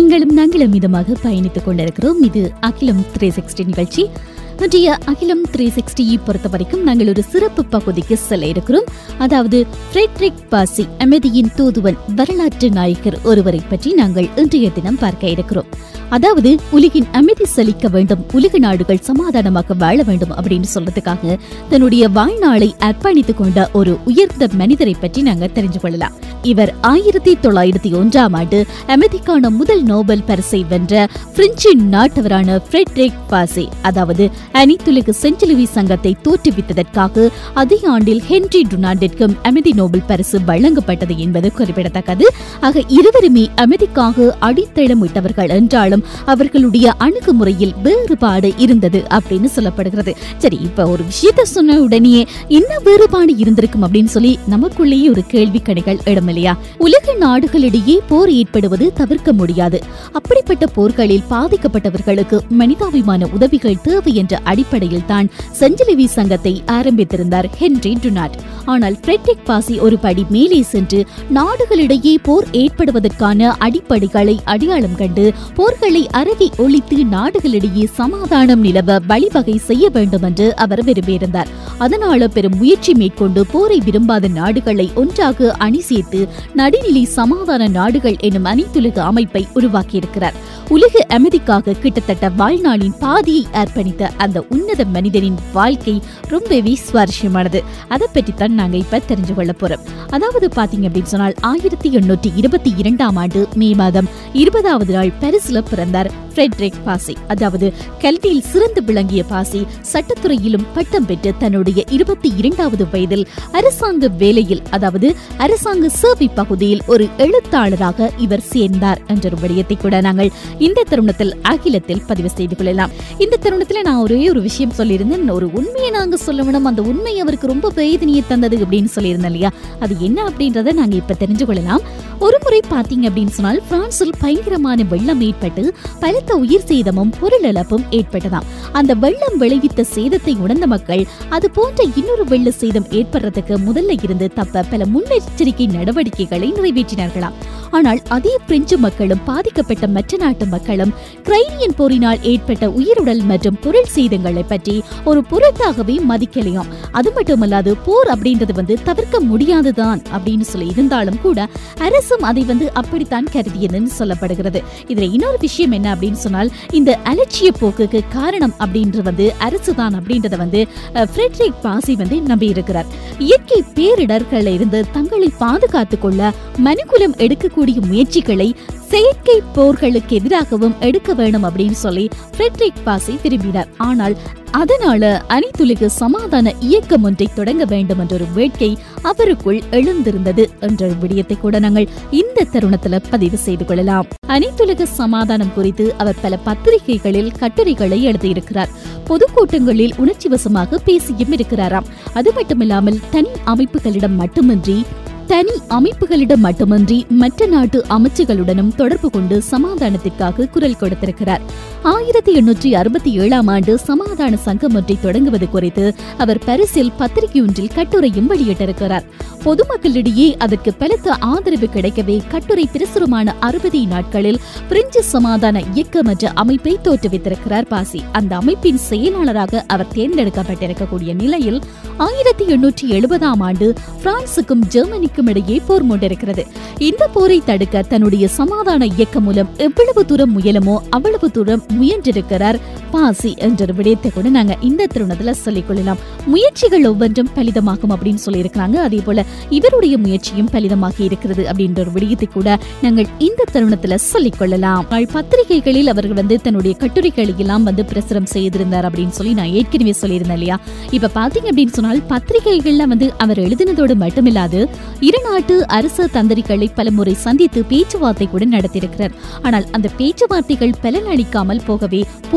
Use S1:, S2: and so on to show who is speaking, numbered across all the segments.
S1: நீங்களும் நாங்களும் மிதமாக பயணித்துக் கொண்டிருக்கிறோம் இது அகிலம் த்ரீ சிக்ஸ்டி நிகழ்ச்சி இன்றைய அகிலம் த்ரீ சிக்ஸ்டியை பொறுத்த வரைக்கும் நாங்கள் ஒரு சிறப்பு பகுதிக்கு செல்ல இருக்கிறோம் அதாவது ஃப்ரெட்ரிக் பாசி அமைதியின் தூதுவன் வரலாற்று நாயகர் ஒருவரை பற்றி நாங்கள் இன்றைய தினம் பார்க்க இருக்கிறோம் அதாவது உலகின் அமைதி செழிக்க வேண்டும் உலக நாடுகள் சமாதானமாக வாழ வேண்டும் அப்படின்னு சொல்றதுக்காக தன்னுடைய வாழ்நாளை அர்ப்பணித்துக் கொண்ட ஒரு உயர்ந்த மனிதரை பற்றி நாங்க தெரிஞ்சு கொள்ளலாம் இவர் ஆயிரத்தி தொள்ளாயிரத்தி ஒன்றாம் ஆண்டு அமைதிக்கான முதல் நோபல் பரிசை வென்ற பிரெஞ்சு நாட்டவரான ஃப்ரெட்ரிக் பாசி அதாவது அனைத்துலக செஞ்சிலுவி சங்கத்தை தோற்றுவித்ததற்காக அதே ஆண்டில் ஹென்றி டுனாண்டிற்கும் அமைதி நோபல் பரிசு வழங்கப்பட்டது என்பது குறிப்பிடத்தக்கது ஆக இருவருமே அமைதிக்காக அடித்தளமிட்டவர்கள் என்றாலும் அவர்களுடைய அணுகுமுறையில் வேறுபாடு இருந்தது அப்படின்னு சொல்லப்படுகிறது சரி இப்ப ஒரு விஷயத்த சொன்ன உடனேயே என்ன வேறுபாடு இருந்திருக்கும் அப்படின்னு சொல்லி நமக்குள்ளேயே ஒரு கேள்வி கணிகள் இடமில்லையா உலக நாடுகளிடையே போர் ஏற்படுவது தவிர்க்க முடியாது அப்படிப்பட்ட போர்களில் பாதிக்கப்பட்டவர்களுக்கு மனிதாபிமான உதவிகள் தேவை என்ற அடிப்படையில் தான் செஞ்சிலுவி சங்கத்தை ஆரம்பித்திருந்தார் ஹென்றி டுனாட் ஆனால் ஃப்ரெட்ரிக் பாசி ஒரு படி மேலே சென்று நாடுகளிடையே போர் ஏற்படுவதற்கான அடிப்படைகளை அடையாளம் கண்டு போர்களை அறவி ஒழித்து நாடுகளிடையே சமாதானம் நிலவ வழிவகை செய்ய வேண்டும் என்று அவர் விரும்பியிருந்தார் அதனால பெரும் முயற்சி மேற்கொண்டு போரை விரும்பாத நாடுகளை ஒன்றாக அணி சேர்த்து நடுநிலை சமாதான நாடுகள் எனும் அனைத்துலக அமைப்பை உருவாக்கியிருக்கிறார் உலக அமைதிக்காக கிட்டத்தட்ட வாழ்நாளின் பாதியை அர்ப்பணித்த அந்த உன்னத மனிதனின் வாழ்க்கை ரொம்பவே சுவாரஸ்யமானது அதை பற்றி தான் நாங்க இப்ப தெரிஞ்சு கொள்ள போறோம் அதாவது பாத்தீங்க அப்படின்னு சொன்னால் ஆயிரத்தி எண்ணூற்றி இருபத்தி இரண்டாம் ஆண்டு மே மாதம் இருபதாவது நாள் பாரிஸ்ல பிறந்தார் ஃப்ரெட்ரிக் பாசி அதாவது கல்வியில் சிறந்து விளங்கிய பாசி சட்டத்துறையிலும் பட்டம் பெற்று தன்னுடைய இருபத்தி இரண்டாவது வயதில் அரசாங்க வேலையில் அதாவது அரசாங்க சேவை பகுதியில் ஒரு எழுத்தாளராக இவர் சேர்ந்தார் என்ற ஒரு விடயத்தை கூட நாங்கள் இந்த தருணத்தில் அகிலத்தில் பதிவு செய்து கொள்ளலாம் இந்த தருணத்துல நான் ஒரே ஒரு விஷயம் சொல்லியிருந்தேன் ஒரு உண்மையை நாங்க சொல்ல வேணும் அந்த உண்மை அவருக்கு ரொம்ப வேதனையை தந்தது அப்படின்னு சொல்லியிருந்தேன் இல்லையா அது என்ன அப்படின்றத நாங்க இப்ப தெரிஞ்சு கொள்ளலாம் ஒரு முறை பாத்தீங்க அப்படின்னு சொன்னால் பிரான்சில் பயங்கரமான வெள்ளம் ஏற்பட்டு பலத்த உயிர் சேதமும் பொருள் இழப்பும் ஏற்பட்டதாம் அந்த வெள்ளம் விளைவித்த சேதத்தை உணர்ந்த மக்கள் அது போன்ற இன்னொரு வெள்ள சேதம் ஏற்படுறதுக்கு முதல்ல இருந்து தப்ப பல முன்னெச்சரிக்கை நடவடிக்கைகளை நிறைவேற்றினார்களாம் ஆனால் அதே பிரெஞ்சு மக்களும் பாதிக்கப்பட்ட மற்ற நாட்டு மக்களும் கிரைனியன் போரினால் ஏற்பட்ட உயிருடல் மற்றும் பொருள் சேதங்களை பற்றி ஒரு பொருட்டாகவே மதிக்கலையாம் அது மட்டுமல்லாது போர் அப்படின்றது வந்து தவிர்க்க முடியாதுதான் அப்படின்னு சொல்லி இருந்தாலும் கூட அரசும் அதை வந்து அப்படித்தான் கருதியதுன்னு சொல்லப்படுகிறது இதுல இன்னொரு விஷயம் என்ன அப்படின்னு சொன்னால் இந்த அலட்சிய போக்குக்கு காரணம் அப்படின்றது வந்து அரசு தான் அப்படின்றத வந்து அஹ், ஃப்ரெட்ரிக் பாசி வந்து நம்பி இருக்கிறார் இயற்கை பேரிடர்களில் இருந்து தங்களை பாதுகாத்துக் கொள்ள மனுகுலம் எடுக்கக்கூடிய முயற்சிகளை செயற்கை போர்களுக்கு எதிராகவும் எடுக்க வேணும் அப்படின்னு சொல்லி ஃப்ரெட்ரிக் பாசி விரும்பினார் ஆனால் அதனால அனைத்துலக சமாதான இயக்கம் ஒன்றை தொடங்க வேண்டும் என்ற ஒரு வேட்கை அவருக்குள் எழுந்திருந்தது என்ற ஒரு விடயத்தை கூட நாங்கள் இந்த தருணத்துல பதிவு செய்து கொள்ளலாம் அனைத்துலக சமாதானம் குறித்து அவர் பல பத்திரிகைகளில் கட்டுரைகளை எழுதியிருக்கிறார் பொதுக்கூட்டங்களில் உணர்ச்சி வசமாக பேசியும் இருக்கிறாராம் அது மட்டுமில்லாமல் தனி அமைப்புகளிடம் மட்டுமின்றி தனி அமைப்புகளிடம் மட்டுமின்றி மற்ற நாட்டு அமைச்சுகளுடனும் தொடர்பு கொண்டு சமாதானத்திற்காக குரல் கொடுத்திருக்கிறார் ஆயிரத்தி எண்ணூற்றி அறுபத்தி ஏழாம் ஆண்டு சமாதான சங்கம் ஒன்றை தொடங்குவது குறித்து அவர் பரிசில் பத்திரிகை ஒன்றில் கட்டுரையும் வெளியிட்டிருக்கிறார் பொதுமக்களிடையே அதற்கு பலத்த ஆதரவு கிடைக்கவே கட்டுரை பிரசுரமான அறுபது நாட்களில் பிரெஞ்சு சமாதான இயக்கம் என்ற அமைப்பை தோற்றுவித்திருக்கிறார் பாசி அந்த அமைப்பின் செயலாளராக அவர் தேர்ந்தெடுக்கப்பட்டிருக்கக்கூடிய நிலையில் ஆயிரத்தி எண்ணூற்றி எழுபதாம் ஆண்டு பிரான்சுக்கும் ஜெர்மனிக்கும் இடையே போர் மூண்டிருக்கிறது இந்த போரை தடுக்க தன்னுடைய சமாதான இயக்கம் மூலம் எவ்வளவு தூரம் முயலுமோ அவ்வளவு தூரம் முயன்றிருக்கிறார் பாசி என்ற ஒரு விடயத்தை கூட நாங்க இந்த தருணத்துல சொல்லிக் கொள்ளலாம் முயற்சிகள் ஒவ்வொன்றும் பலிதமாகும் அப்படின்னு சொல்லியிருக்கிறாங்க அதே போல இவருடைய முயற்சியும் பலிதமாகி இருக்கிறது அப்படின்ற ஒரு விடயத்தை கூட நாங்கள் இந்த தருணத்துல சொல்லிக் கொள்ளலாம் நாள் பத்திரிகைகளில் அவர்கள் வந்து தன்னுடைய கட்டுரைகளை எல்லாம் வந்து பிரசுரம் செய்திருந்தார் அப்படின்னு சொல்லி நான் ஏற்கனவே சொல்லியிருந்தேன் இல்லையா இப்ப பாத்தீங்க அப்படின்னு சொன்னால் பத்திரிகைகள்ல வந்து அவர் எழுதினதோடு மட்டுமில்லாது இரு நாட்டு அரசு தந்திரிகளை பலமுறை சந்தித்து பேச்சுவார்த்தை கூட நடத்தியிருக்கிறார் ஆனால் அந்த பேச்சுவார்த்தைகள் பலனளிக்காமல் போகவே போர் மூண்டு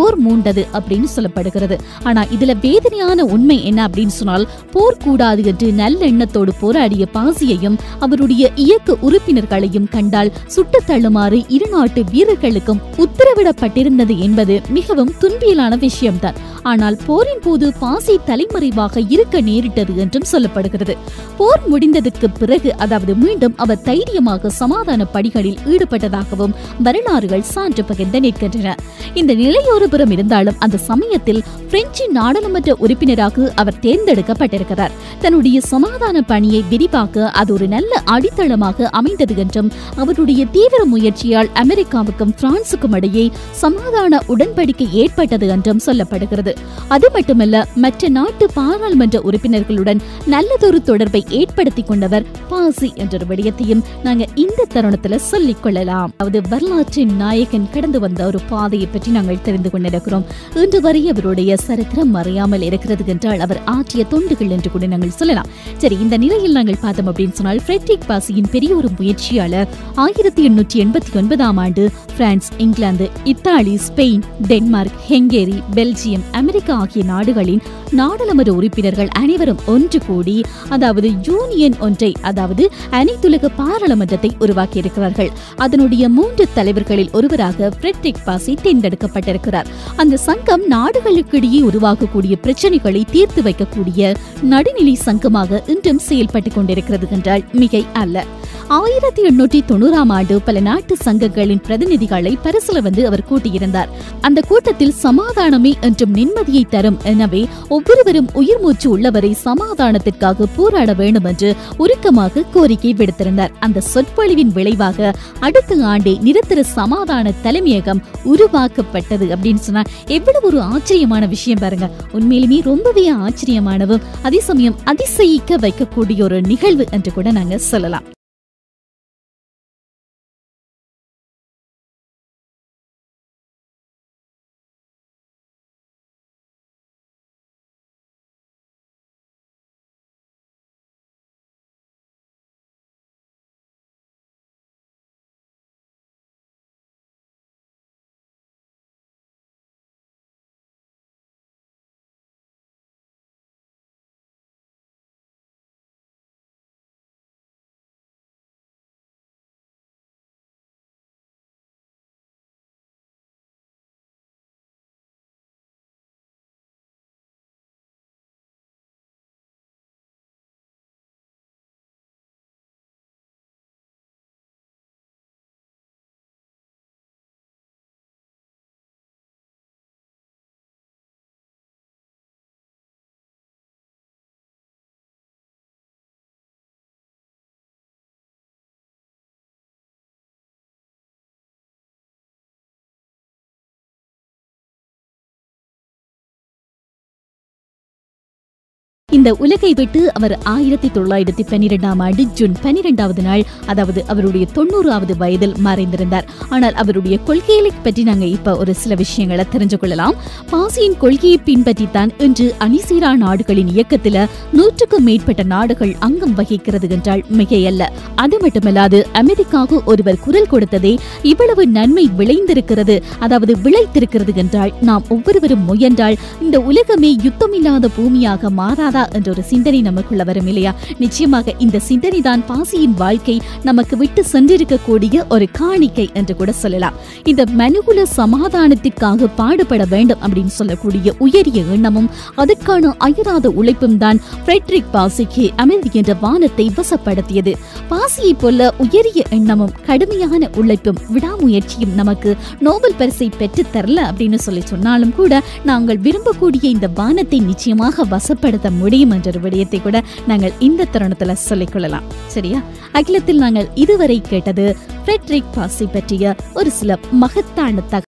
S1: கொண்டது அப்படின்னு சொல்லப்படுகிறது ஆனா இதுல வேதனையான உண்மை என்ன அப்படின்னு சொன்னால் போர் கூடாது என்று நல்லெண்ணத்தோடு போராடிய பாசியையும் அவருடைய இயக்க உறுப்பினர்களையும் கண்டால் சுட்டு தள்ளுமாறு இரு நாட்டு வீரர்களுக்கும் உத்தரவிடப்பட்டிருந்தது என்பது மிகவும் துன்பியலான விஷயம்தான் ஆனால் போரின் போது பாசி தலைமறைவாக இருக்க நேரிட்டது என்றும் சொல்லப்படுகிறது போர் முடிந்ததற்கு பிறகு அதாவது மீண்டும் அவர் தைரியமாக சமாதான பணிகளில் ஈடுபட்டதாகவும் வரலாறுகள் சான்று பகிர்ந்து நிற்கின்றன இந்த நிலை ஒரு புறம் இருந்தாலும் அந்த சமயத்தில் பிரெஞ்சு நாடாளுமன்ற உறுப்பினராக அவர் தேர்ந்தெடுக்கப்பட்டிருக்கிறார் தன்னுடைய சமாதான பணியை விரிவாக்க அது ஒரு நல்ல அடித்தளமாக அமைந்தது என்றும் அவருடைய தீவிர முயற்சியால் அமெரிக்காவுக்கும் பிரான்சுக்கும் இடையே சமாதான உடன்படிக்கை ஏற்பட்டது என்றும் சொல்லப்படுகிறது அது மட்டுமல்ல மற்ற நாட்டு பாராளுமன்ற உறுப்பினர்களுடன் நல்லதொரு தொடர்பை ஏற்படுத்திக் கொண்டவர் பாசி என்ற ஒரு விடயத்தையும் நாங்க இந்த தருணத்துல சொல்லிக் கொள்ளலாம் அதாவது வரலாற்றின் நாயகன் கடந்து வந்த ஒரு பாதையை பற்றி நாங்கள் தெரிந்து கொண்டிருக்கிறோம் இன்று வரை அவருடைய சரித்திரம் மறையாமல் இருக்கிறது என்றால் அவர் ஆற்றிய தொண்டுகள் என்று கூட நாங்கள் சொல்லலாம் சரி இந்த நிலையில் நாங்கள் பார்த்தோம் அப்படின்னு சொன்னால் ஃப்ரெட்ரிக் பாசியின் பெரிய ஒரு முயற்சியாளர் ஆயிரத்தி எண்ணூற்றி எண்பத்தி ஒன்பதாம் ஆண்டு France England Italy Spain Denmark Hungary Belgium America ஆகிய நாடுகளின் நாடாளுமன்ற உறுப்பினர்கள் அனைவரும் ஒன்று கூடி அதாவது யூனியன் ஒன்றை அதாவது அனைத்துலக பாராளுமன்றத்தை உருவாக்கியிருக்கிறார்கள் அதனுடைய மூன்று தலைவர்களில் ஒருவராக ஃப்ரெட்ரிக் பாசி தேர்ந்தெடுக்கப்பட்டிருக்கிறார் அந்த சங்கம் நாடுகளுக்கிடையே உருவாகக்கூடிய பிரச்சனைகளை தீர்த்து வைக்கக்கூடிய நடுநிலை சங்கமாக இன்றும் செயல்பட்டுக் கொண்டிருக்கிறது என்றால் மிகை அல்ல ஆயிரத்தி எண்ணூற்றி தொண்ணூறாம் ஆண்டு பல நாட்டு சங்கங்களின் பிரதிநிதிகளை பரிசில வந்து அவர் கூட்டியிருந்தார் அந்த கூட்டத்தில் சமாதானமே என்றும் நிம்மதியை தரும் எனவே ஒவ்வொருவரும் உயிர் மூச்சு உள்ளவரை சமாதானத்திற்காக போராட வேண்டும் என்று உருக்கமாக கோரிக்கை விடுத்திருந்தார் அந்த சொற்பொழிவின் விளைவாக அடுத்த ஆண்டே நிரந்தர சமாதான தலைமையகம் உருவாக்கப்பட்டது அப்படின்னு சொன்னா எவ்வளவு ஒரு ஆச்சரியமான விஷயம் பாருங்க உண்மையிலுமே ரொம்பவே ஆச்சரியமானவும் அதே சமயம் அதிசயிக்க வைக்கக்கூடிய ஒரு நிகழ்வு என்று கூட நாங்க சொல்லலாம் இந்த உலகை விட்டு அவர் ஆயிரத்தி தொள்ளாயிரத்தி பன்னிரெண்டாம் ஆண்டு ஜூன் பன்னிரெண்டாவது நாள் அதாவது அவருடைய தொண்ணூறாவது வயதில் மறைந்திருந்தார் ஆனால் அவருடைய கொள்கைகளை பற்றி நாங்க இப்ப ஒரு சில விஷயங்களை தெரிஞ்சு கொள்ளலாம் பாசியின் கொள்கையை பின்பற்றித்தான் இன்று அணிசீரா நாடுகளின் இயக்கத்துல நூற்றுக்கும் மேற்பட்ட நாடுகள் அங்கம் வகிக்கிறது என்றால் மிகையல்ல அது மட்டுமல்லாது அமெரிக்காவுக்கு ஒருவர் குரல் கொடுத்ததே இவ்வளவு நன்மை விளைந்திருக்கிறது அதாவது விளைத்திருக்கிறது என்றால் நாம் ஒவ்வொருவரும் முயன்றால் இந்த உலகமே யுத்தமில்லாத பூமியாக மாறாதா என்ற ஒரு சிந்தனை நமக்குள்ள வரும் இல்லையா நிச்சயமாக இந்த சிந்தனை தான் பாசியின் வாழ்க்கை நமக்கு விட்டு சென்றிருக்கக்கூடிய ஒரு காணிக்கை என்று கூட சொல்லலாம் இந்த மனுகுல சமாதானத்திற்காக பாடுபட வேண்டும் அப்படின்னு சொல்லக்கூடிய உயரிய எண்ணமும் அதற்கான அயராத உழைப்பும் தான் ஃப்ரெட்ரிக் பாசிக்கு அமைதி என்ற வானத்தை வசப்படுத்தியது பாசியை போல உயரிய எண்ணமும் கடுமையான உழைப்பும் விடாமுயற்சியும் நமக்கு நோபல் பரிசை பெற்றுத் தரல அப்படின்னு சொல்லி சொன்னாலும் கூட நாங்கள் விரும்பக்கூடிய இந்த வானத்தை நிச்சயமாக வசப்படுத்த முடியும் என்ற ஒரு விடயத்தை கூட நாங்கள் இந்த தருணத்துல சொல்லிக் கொள்ளலாம் சரியா அகிலத்தில் நாங்கள் இதுவரை கேட்டது ஃப்ரெட்ரிக் பாசி பற்றிய ஒரு சில மகத்தான தகவல்